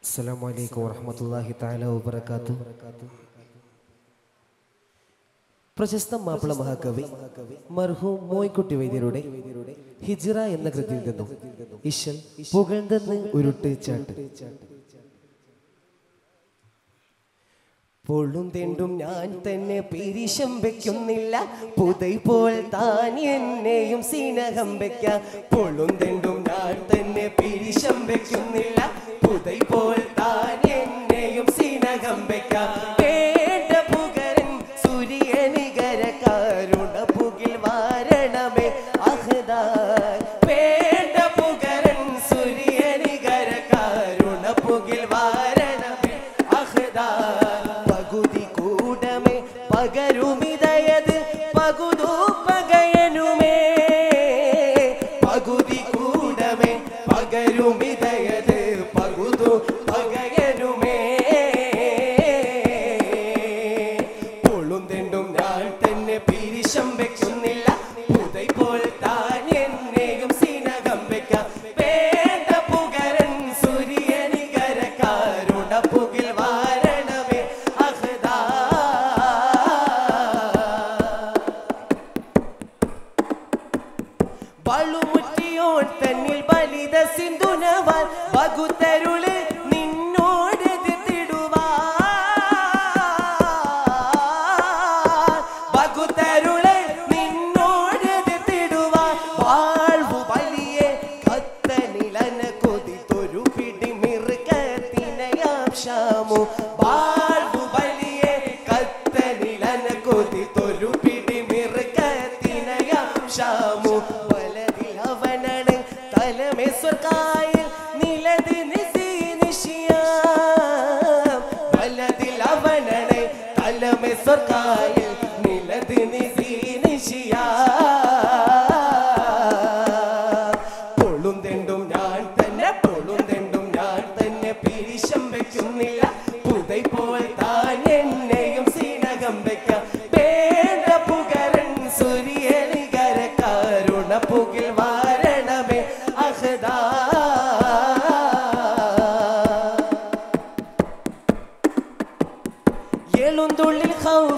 അസ്സലാമു അലൈക്കും വറഹ്മത്തുള്ളാഹി തആല വബറകാത്തു പ്രശസ്ത മാപ്പിള മഹാകവി മർഹൂം മോയ്ക്കുട്ടി വൈദ്യരുടെ ഹിജ്റ എന്ന കൃതിയിൽ നിന്നും ഇശൽ പുകഴ്ന്നെന്ന് ഉരുട്ട് ചാട്ട് പൊള്ളും തെണ്ടും ഞാൻ തന്നെ പിരിശം വെക്കുന്നില്ല പുതൈ പോൽ താൻ എന്നെയും സീനകം വെക്കാം പൊള്ളും തെണ്ടും ഞാൻ തന്നെ പിരിശം വെക്കുന്നില്ല പുതൈ പോൽ താൻ എന്നെയും സീനകം വെക്കാം കേട്ട പുകരൻ സൂര്യനികര കാരുണ പുകിൽ വാരണമേ അഹദാൻ വേണ്ട പുകരൻ സൂര്യനികര കാരുണ പുകിൽ വാരണമേ അഹദാൻ പകുതി കൂടമേ പകരുമിതയത് പകുതു പകയനുമേ പകുതി കൂടമേ പകരുമിതയത് പകുതു പകയനുമേ പൊള്ളും തെണ്ടും ഞാൻ തന്നെ പിരിശം വെക്കുന്നില്ല പുതൈ പോൽ താൻ എന്നെയും സീനകം വെക്കാം വേണ്ട പുകരൻ സൂര്യനികര കാരുണ പുകിൽ വാരണമേ അഹദാ വളുമുറ്റിയോൻ തന്നിൽ ബലിത സിന്ധുനവാൻ വകുത്തരുള് നിന്നോട് വകുത്തരുള് നിന്നോട് വാഴ്വു വലിയെ കത്തനിലന കൊതിത്തൊരു പിടി മിറുകത്തിനയാം ക്ഷാമു വാഴ്വു വലിയെ കത്തനിലന കൊതിത്തൊരു പിടി മിറുകത്തിനയാം ക്ഷാമു വലതിൽ അവനാണ് തലമേ സ്വർഗായിൽ നിലത് നിസി നിശിയാം വലതിൽ അവനാണ് തലമേ സ്വർഗായിൽ നിലത് നിസി നിശിയാം പൊള്ളും തെണ്ടും ഞാൻ തന്നെ പൊള്ളും തെണ്ടും ഞാൻ തന്നെ പിരിശം വെക്കുന്നില്ല പുതൈ പോൽ താൻ എന്നെയും സീനകം വെക്കാം വേണ്ട പുകരൻ സൂര്യനികര കാരുണ പുകിൽ വാരണമേ അഹദാ എളുന്തുള്ളിൽ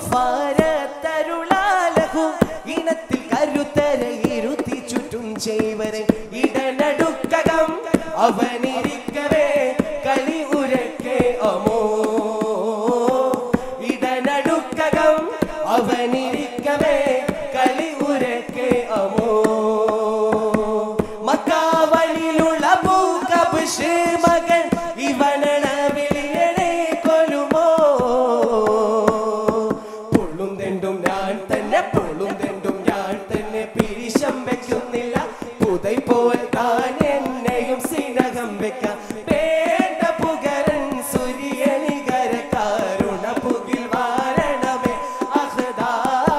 തരുളാലകും ഇനത്തിൽ കരുത്തര ഇരുത്തി ചുറ്റും ചെയ്വരെ ഇടനടുക്കകം അവനിരിക്കവേ കളി ഉരക്കെ അമോ ഇടനടുക്കകം അവനിരിക്കവേ കളി ഉരക്കെ അമോ മക്കാവലിലുള്ള പൂക്കബുഷ് മകൻ ഇവനണ വിളിയണേ കൊലുമോ പൊള്ളും തെണ്ടും ഞാൻ തന്നെ പൊള്ളും തെണ്ടും ഞാൻ തന്നെ പിരിശം വെക്കുന്നില്ല പുതൈ പോൽ താൻ എന്നെയും സീനകം വെക്കാം വേണ്ട പുകരൻ സൂര്യനികര കാരുണ പുകിൽ വാരണമേ അഹദാ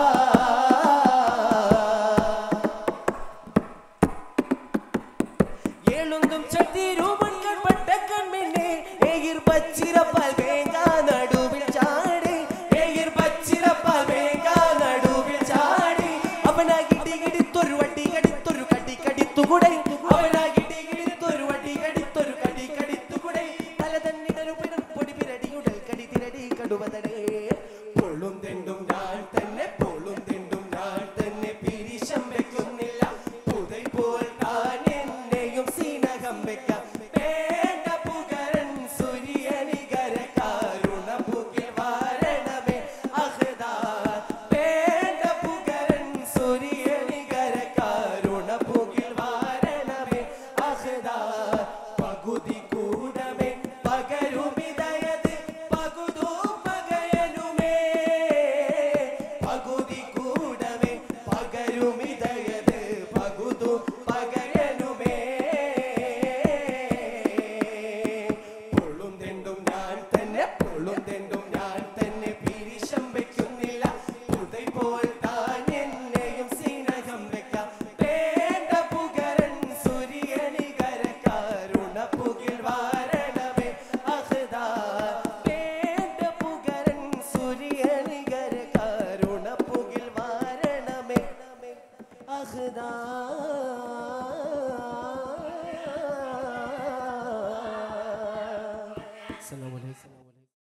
எழுந்தும் சக்தி ரூபன் கண்பட்ட கண்மின்னே எகிர் பச்சிரப்பால் வேங்கா நடுவில் சாடி எகிர் பச்சிரப்பால் வேங்கா நடுவில் சாடி അവനാ കിടി കിടിത്തൊരു വടി കടിത്തൊരു കടി കടിത്തുകുടൈ അവനാ കിടി കിടിത്തൊരു വടി കടിത്തൊരു കടി കടിത്തുകുടൈ തല തന്നിടരു പിടം പൊടി പിരടിയുടൽ കടി തിരടി കടുവതടേ പൊള്ളും തെണ്ടും ഞാൻ തന്നെ പൊള്ളും തെണ്ടും ഞാൻ തന്നെ പിരിശം വെക്കുന്നില്ല പുതൈ പോൽ താൻ എന്നെയും സീനകം വെക്കാം വേണ്ട പുകരൻ സൂര്യനികര കാരുണ പുകിൽ വാരണമേ അഹദാ വേണ്ട പുകരൻ സൂര്യനികര കാരുണ പുകിൽ വാരണമേ അഹദാ പകുതി കൂടമേ പകരുമിതയത് പകുതു പകയനുമേ പകുതി കൂടമേ പകരുമിതയത് പകുതു പകയനുമേ പൊള്ളും തെണ്ടും ഞാൻ തന്നെ പൊള്ളും തെണ്ടും ഞാൻ തന്നെ പിരിശം വെക്കുന്നില്ല പുതൈ പോൽ താൻ എന്നെയും സീനകം വെക്കാം വേണ്ട പുകരൻ സൂര്യനികര കാരുണ പുകിൽ വാരണമേ അഹദാ വേണ്ട പുകരൻ സൂര്യനികര കാരുണ പുകിൽ വാരണമേ അഹദാ അസ്സലാമു അലൈക്കും